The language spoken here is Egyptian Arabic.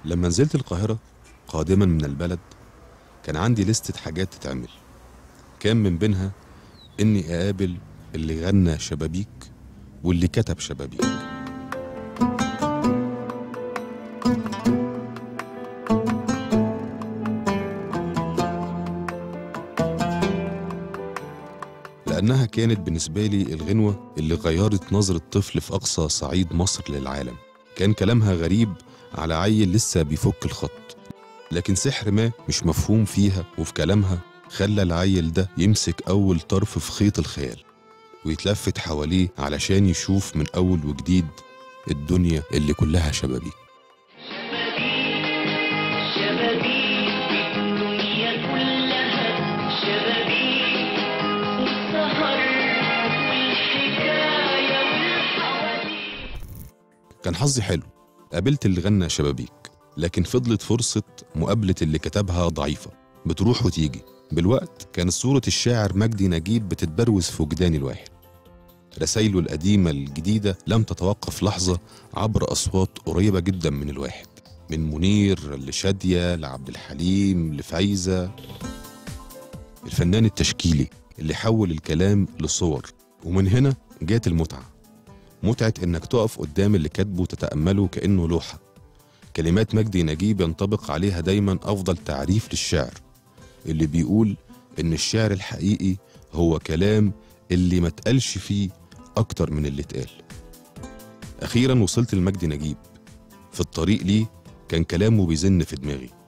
لما نزلت القاهرة قادما من البلد كان عندي لستة حاجات تتعمل كان من بينها إني أقابل اللي غنى شبابيك واللي كتب شبابيك لأنها كانت بالنسبة لي الغنوة اللي غيرت نظرة طفل في أقصى صعيد مصر للعالم كان كلامها غريب على عيل لسه بيفك الخط لكن سحر ما مش مفهوم فيها وفي كلامها خلى العيل ده يمسك أول طرف في خيط الخيال ويتلفت حواليه علشان يشوف من أول وجديد الدنيا اللي كلها شبابيك شبابيك الدنيا كلها شبابيك والسهر والحكاية والحواديت كان حظي حلو قابلت اللي غنى شبابيك لكن فضلت فرصة مقابلة اللي كتبها ضعيفة بتروح وتيجي بالوقت كانت صورة الشاعر مجدي نجيب بتتبروز في وجدان الواحد رسايله القديمة الجديدة لم تتوقف لحظة عبر أصوات قريبة جدا من الواحد من منير لشادية لعبد الحليم لفايزة الفنان التشكيلي اللي حول الكلام لصور ومن هنا جات المتعة متعة إنك تقف قدام اللي كاتبه تتأمله كأنه لوحة كلمات مجدي نجيب ينطبق عليها دايما أفضل تعريف للشعر اللي بيقول إن الشعر الحقيقي هو كلام اللي ما تقالش فيه أكتر من اللي اتقال أخيرا وصلت لمجدي نجيب في الطريق ليه كان كلامه بيزن في دماغي